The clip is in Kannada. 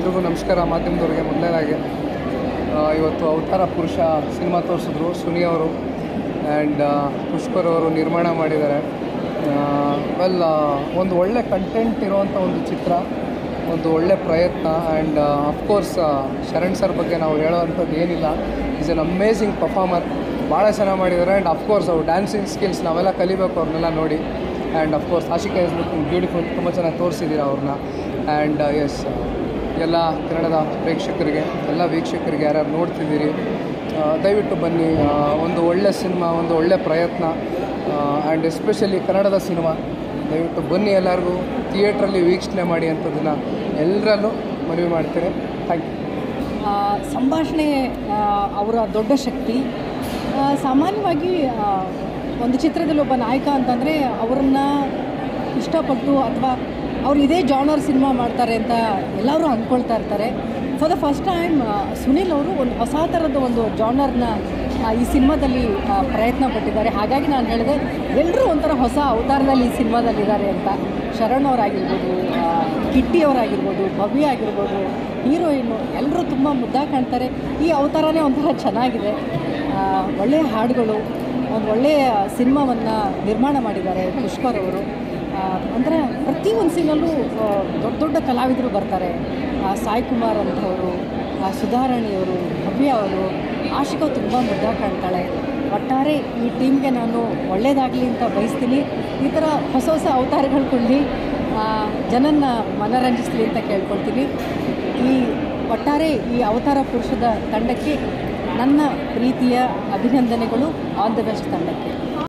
ಎಲ್ರಿಗೂ ನಮಸ್ಕಾರ ಮಾಧ್ಯಮದವ್ರಿಗೆ ಮೊದಲನೇದಾಗಿ ಆ, ಇವತ್ತು ಅವತಾರ ಪುರುಷ ಸಿನಿಮಾ ತೋರಿಸಿದ್ರು ಸುನಿ ಅವರು ಆ್ಯಂಡ್ ಪುಷ್ಕರ್ ಅವರು ನಿರ್ಮಾಣ ಮಾಡಿದ್ದಾರೆ ವೆಲ್ ಒಂದು ಒಳ್ಳೆ ಕಂಟೆಂಟ್ ಇರುವಂಥ ಒಂದು ಚಿತ್ರ ಒಂದು ಒಳ್ಳೆ ಪ್ರಯತ್ನ ಆ್ಯಂಡ್ ಅಫ್ಕೋರ್ಸ್ ಶರಣ್ ಸರ್ ಬಗ್ಗೆ ನಾವು ಹೇಳೋವಂಥದ್ದು ಏನಿಲ್ಲ ಈಸ್ ಅನ್ ಅಮೇಝಿಂಗ್ ಪರ್ಫಾರ್ಮರ್ ಭಾಳ ಚೆನ್ನಾಗಿ ಮಾಡಿದ್ದಾರೆ ಆ್ಯಂಡ್ ಅಫ್ಕೋರ್ಸ್ ಅವ್ರು ಡ್ಯಾನ್ಸಿಂಗ್ ಸ್ಕಿಲ್ಸ್ ನಾವೆಲ್ಲ ಕಲಿಬೇಕು ಅವ್ರನ್ನೆಲ್ಲ ನೋಡಿ and of course Ashika is looking beautiful ತುಂಬ ಚೆನ್ನಾಗಿ ತೋರಿಸಿದ್ದೀರ ಅವ್ರನ್ನ ಆ್ಯಂಡ್ ಎಸ್ ಎಲ್ಲ ಕನ್ನಡದ ಪ್ರೇಕ್ಷಕರಿಗೆ ಎಲ್ಲ ವೀಕ್ಷಕರಿಗೆ ಯಾರ್ಯಾರು ನೋಡ್ತಿದ್ದೀರಿ ಆ, ದಯವಿಟ್ಟು ಬನ್ನಿ ಆ, ಒಂದು ಒಳ್ಳೆ ಸಿನಿಮಾ ಒಂದು ಒಳ್ಳೆ ಪ್ರಯತ್ನ ಆ್ಯಂಡ್ ಎಸ್ಪೆಷಲಿ ಕನ್ನಡದ ಸಿನಿಮಾ ದಯವಿಟ್ಟು ಬನ್ನಿ ಎಲ್ಲರಿಗೂ ಥಿಯೇಟ್ರಲ್ಲಿ ವೀಕ್ಷಣೆ ಮಾಡಿ ಅಂಥದ್ದನ್ನು ಎಲ್ಲರಲ್ಲೂ ಮನವಿ ಮಾಡ್ತೇನೆ ಥ್ಯಾಂಕ್ ಯು ಆ, ಸಂಭಾಷಣೆ ಆ, ಅವರ ದೊಡ್ಡ ಶಕ್ತಿ ಆ, ಸಾಮಾನ್ಯವಾಗಿ ಆ, ಒಂದು ಚಿತ್ರದಲ್ಲಿ ಒಬ್ಬ ನಾಯಕ ಅಂತಂದರೆ ಅವರನ್ನ ಇಷ್ಟಪಟ್ಟು ಅಥವಾ ಅವ್ರು ಇದೇ ಜಾನರ್ ಸಿನಿಮಾ ಮಾಡ್ತಾರೆ ಅಂತ ಎಲ್ಲರೂ ಅಂದ್ಕೊಳ್ತಾ ಇರ್ತಾರೆ for the first time Sunil ಅವರು ಒಂದು ಹೊಸ ಥರದ ಒಂದು ಜಾನರ್ನ ಈ ಸಿನಿಮಾದಲ್ಲಿ ಆ, ಪ್ರಯತ್ನ ಪಟ್ಟಿದ್ದಾರೆ ಹಾಗಾಗಿ ನಾನು ಹೇಳಿದೆ ಎಲ್ಲರೂ ಒಂಥರ ಹೊಸ ಅವತಾರದಲ್ಲಿ ಈ ಸಿನಿಮಾದಲ್ಲಿದ್ದಾರೆ ಅಂತ ಶರಣ್ ಅವರಾಗಿರ್ಬೋದು ಆ, ಕಿಟ್ಟಿ ಅವರಾಗಿರ್ಬೋದು ಭವ್ಯ ಆಗಿರ್ಬೋದು ಹೀರೋಯಿನ್ನು ಎಲ್ಲರೂ ತುಂಬ ಮುದ್ದಾಗಿ ಕಾಣ್ತಾರೆ ಈ ಅವತಾರನೇ ಒಂಥರ ಚೆನ್ನಾಗಿದೆ ಆ, ಒಳ್ಳೆಯ ಹಾಡುಗಳು ಒಂದು ಒಳ್ಳೆಯ ಸಿನಿಮಾವನ್ನು ನಿರ್ಮಾಣ ಮಾಡಿದ್ದಾರೆ ಪುಷ್ಕರ್ ಅವರು ಆ, ಅಂದರೆ ಪ್ರತಿಯೊಂದು ಸೀನಲ್ಲೂ ಆ, ದೊಡ್ಡ ದೊಡ್ಡ ಕಲಾವಿದರು ಬರ್ತಾರೆ ಆ, ಸಾಯಿ ಕುಮಾರ್ ಅಂತವರು ಆ, ಸುಧಾರಾಣಿಯವರು ಭವ್ಯ ಅವರು ಆಶಿಕಾ ತುಂಬ ಮುದ್ದಾಗಿ ಕಾಣ್ತಾಳೆ ಒಟ್ಟಾರೆ ಈ ಟೀಮ್ಗೆ ನಾನು ಒಳ್ಳೆಯದಾಗಲಿ ಅಂತ ಬಯಸ್ತೀನಿ ಈ ಥರ ಹೊಸ ಹೊಸ ಅವತಾರಗಳು ಕೊಡಲಿ ಜನನ್ನ ಮನರಂಜಿಸಲಿ ಅಂತ ಕೇಳ್ಕೊಳ್ತೀನಿ ಈ ಒಟ್ಟಾರೆ ಈ ಅವತಾರ ಪುರುಷದ ತಂಡಕ್ಕೆ ನನ್ನ ಪ್ರೀತಿಯ ಅಭಿನಂದನೆಗಳು ಆಲ್ ದ ಬೆಸ್ಟ್ ತಂಡಕ್ಕೆ